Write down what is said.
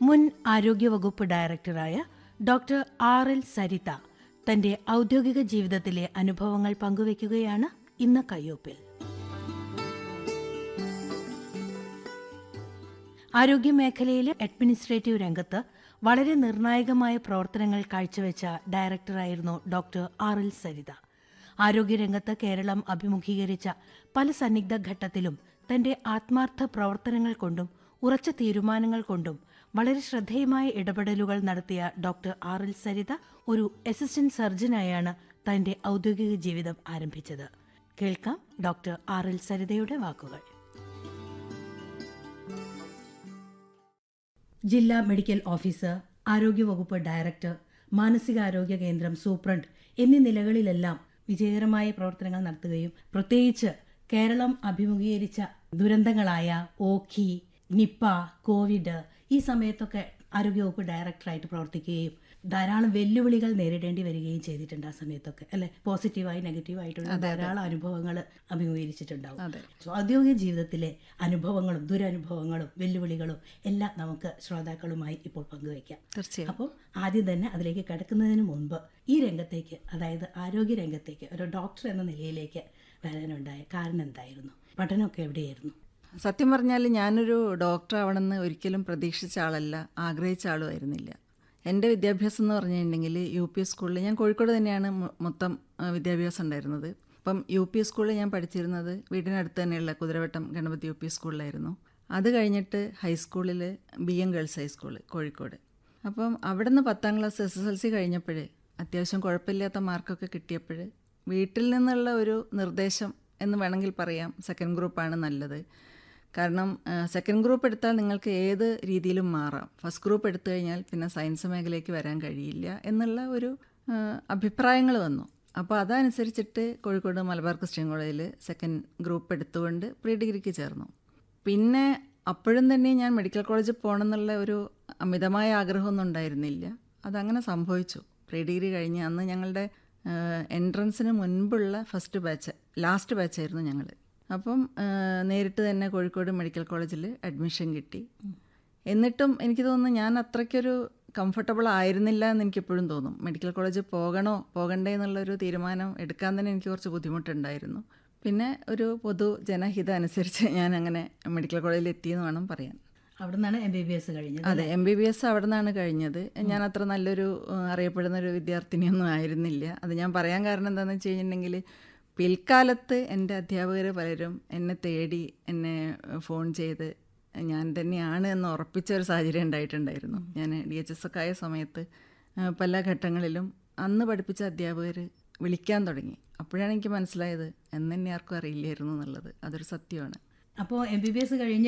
മുൻ ആരോഗ്യവകുപ്പ് ഡയറക്ടറായ ഡോക്ടർ ആർ എൽ സരിത തന്റെ ഔദ്യോഗിക ജീവിതത്തിലെ അനുഭവങ്ങൾ പങ്കുവയ്ക്കുകയാണ് ഇന്ന് കയ്യൊപ്പിൽ ആരോഗ്യമേഖലയിലെ അഡ്മിനിസ്ട്രേറ്റീവ് രംഗത്ത് വളരെ നിർണായകമായ പ്രവർത്തനങ്ങൾ കാഴ്ചവെച്ച ഡയറക്ടറായിരുന്നു ഡോക്ടർ ആർ എൽ സരിത ആരോഗ്യരംഗത്ത് കേരളം അഭിമുഖീകരിച്ച പല സന്നിഗ്ധ ഘട്ടത്തിലും തന്റെ ആത്മാർത്ഥ പ്രവർത്തനങ്ങൾ കൊണ്ടും ഉറച്ച തീരുമാനങ്ങൾ കൊണ്ടും വളരെ ശ്രദ്ധേയമായ ഇടപെടലുകൾ നടത്തിയ ഡോക്ടർ ആർ എൽ സരിത ഒരു അസിസ്റ്റന്റ് സർജനായാണ് തന്റെ ഔദ്യോഗിക ജീവിതം ആരംഭിച്ചത് കേൾക്കാം ഡോക്ടർ ആർ എൽ സരിതയുടെ വാക്കുകൾ ജില്ലാ മെഡിക്കൽ ഓഫീസർ ആരോഗ്യവകുപ്പ് ഡയറക്ടർ മാനസികാരോഗ്യ കേന്ദ്രം സൂപ്രണ്ട് എന്നീ നിലകളിലെല്ലാം വിജയകരമായ പ്രവർത്തനങ്ങൾ നടത്തുകയും പ്രത്യേകിച്ച് കേരളം അഭിമുഖീകരിച്ച ദുരന്തങ്ങളായ ഓഖി നിപ്പ കോവിഡ് ഈ സമയത്തൊക്കെ ആരോഗ്യവകുപ്പ് ഡയറക്ടറായിട്ട് പ്രവർത്തിക്കുകയും ധാരാളം വെല്ലുവിളികൾ നേരിടേണ്ടി വരികയും ചെയ്തിട്ടുണ്ട് ആ സമയത്തൊക്കെ അല്ലെ പോസിറ്റീവായി നെഗറ്റീവായിട്ടുള്ള ധാരാളം അനുഭവങ്ങൾ അഭിമുഖീകരിച്ചിട്ടുണ്ടാവും സോ ഔദ്യോഗിക ജീവിതത്തിലെ അനുഭവങ്ങളും ദുരനുഭവങ്ങളും വെല്ലുവിളികളും എല്ലാം നമുക്ക് ശ്രോതാക്കളുമായി ഇപ്പോൾ പങ്കുവയ്ക്കാം തീർച്ചയായും അപ്പം ആദ്യം തന്നെ അതിലേക്ക് കിടക്കുന്നതിന് മുൻപ് ഈ രംഗത്തേക്ക് അതായത് ആരോഗ്യ രംഗത്തേക്ക് ഒരു ഡോക്ടർ എന്ന നിലയിലേക്ക് വരാനുണ്ടായ കാരണം എന്തായിരുന്നു പഠനമൊക്കെ എവിടെയായിരുന്നു സത്യം പറഞ്ഞാൽ ഞാനൊരു ഡോക്ടർ ആവണമെന്ന് ഒരിക്കലും പ്രതീക്ഷിച്ച ആളല്ല ആഗ്രഹിച്ച ആളുമായിരുന്നില്ല എൻ്റെ വിദ്യാഭ്യാസം എന്ന് പറഞ്ഞിട്ടുണ്ടെങ്കിൽ യു പി സ്കൂളിൽ ഞാൻ കോഴിക്കോട് തന്നെയാണ് മൊ- മൊത്തം ആ, വിദ്യാഭ്യാസം ഉണ്ടായിരുന്നത് അപ്പം യു പി സ്കൂളിൽ ഞാൻ പഠിച്ചിരുന്നത് വീടിനടുത്ത് തന്നെയുള്ള കുതിരവട്ടം ഗണപതി യു പി സ്കൂളിലായിരുന്നു അത് കഴിഞ്ഞിട്ട് ഹൈസ്കൂളിൽ B M girls high school Kozhikode അപ്പം അവിടെ നിന്ന് പത്താം class S S L C കഴിഞ്ഞപ്പോൾ അത്യാവശ്യം കുഴപ്പമില്ലാത്ത മാർക്കൊക്കെ കിട്ടിയപ്പോൾ വീട്ടിൽ നിന്നുള്ള ഒരു നിർദ്ദേശം എന്ന് വേണമെങ്കിൽ പറയാം സെക്കൻഡ് ഗ്രൂപ്പാണ് നല്ലത് കാരണം സെക്കൻഡ് ഗ്രൂപ്പ് എടുത്താൽ നിങ്ങൾക്ക് ഏത് രീതിയിലും മാറാം ഫസ്റ്റ് ഗ്രൂപ്പ് എടുത്തു കഴിഞ്ഞാൽ പിന്നെ സയൻസ് മേഖലയ്ക്ക് വരാൻ കഴിയില്ല എന്നുള്ള ഒരു അഭിപ്രായങ്ങൾ വന്നു അപ്പോൾ അതനുസരിച്ചിട്ട് കോഴിക്കോട് മലബാർ ക്രിസ്ത്യൻ കോളേജിൽ സെക്കൻഡ് ഗ്രൂപ്പ് എടുത്തുകൊണ്ട് പ്രീ ഡിഗ്രിക്ക് ചേർന്നു പിന്നെ അപ്പോഴും തന്നെ ഞാൻ മെഡിക്കൽ കോളേജിൽ പോകണം എന്നുള്ള ഒരു അമിതമായ ആഗ്രഹമൊന്നും ഉണ്ടായിരുന്നില്ല അതങ്ങനെ സംഭവിച്ചു പ്രീ ഡിഗ്രി കഴിഞ്ഞ് അന്ന് ഞങ്ങളുടെ എൻട്രൻസിന് മുൻപുള്ള ഫസ്റ്റ് ബാച്ച് ലാസ്റ്റ് ബാച്ചായിരുന്നു ഞങ്ങൾ അപ്പം ആ, നേരിട്ട് തന്നെ കോഴിക്കോട് മെഡിക്കൽ കോളേജിൽ അഡ്മിഷൻ കിട്ടി എന്നിട്ടും എനിക്ക് തോന്നുന്നു ഞാൻ അത്രയ്ക്കൊരു കംഫർട്ടബിൾ ആയിരുന്നില്ല എന്ന് എനിക്കെപ്പോഴും തോന്നും മെഡിക്കൽ കോളേജിൽ പോകണോ പോകണ്ടേ എന്നുള്ളൊരു തീരുമാനം എടുക്കാൻ തന്നെ എനിക്ക് കുറച്ച് ബുദ്ധിമുട്ടുണ്ടായിരുന്നു പിന്നെ ഒരു പൊതു ജനഹിതം അനുസരിച്ച് ഞാൻ അങ്ങനെ മെഡിക്കൽ കോളേജിൽ എത്തിയെന്ന് വേണം പറയാൻ അവിടെ നിന്നാണ് എം ബി ബി എസ് കഴിഞ്ഞത് അതെ എം ബി ബി എസ് അവിടെ നിന്നാണ് കഴിഞ്ഞത് ഞാൻ അത്ര നല്ലൊരു ഏഹ്, അറിയപ്പെടുന്ന ഒരു വിദ്യാർത്ഥിനിയൊന്നും ആയിരുന്നില്ല അത് ഞാൻ പറയാൻ കാരണം എന്താണെന്ന് വെച്ച് കഴിഞ്ഞിട്ടുണ്ടെങ്കിൽ പിൽക്കാലത്ത് എൻ്റെ അധ്യാപകർ പലരും എന്നെ തേടി എന്നെ ഏഹ്, ഫോൺ ചെയ്ത് ഞാൻ തന്നെയാണ് എന്ന് ഉറപ്പിച്ച ഒരു സാഹചര്യം ഉണ്ടായിട്ടുണ്ടായിരുന്നു ഞാൻ ഡി എച്ച് എസ് ഒക്കെ ആയ സമയത്ത് ഏഹ്, പല ഘട്ടങ്ങളിലും അന്ന് പഠിപ്പിച്ച അധ്യാപകർ വിളിക്കാൻ തുടങ്ങി അപ്പോഴാണ് എനിക്ക് മനസ്സിലായത് എന്നെ ആർക്കും അറിയില്ലായിരുന്നു എന്നുള്ളത് അതൊരു സത്യമാണ് അപ്പോൾ എം ബി ബി എസ് കഴിഞ്ഞ്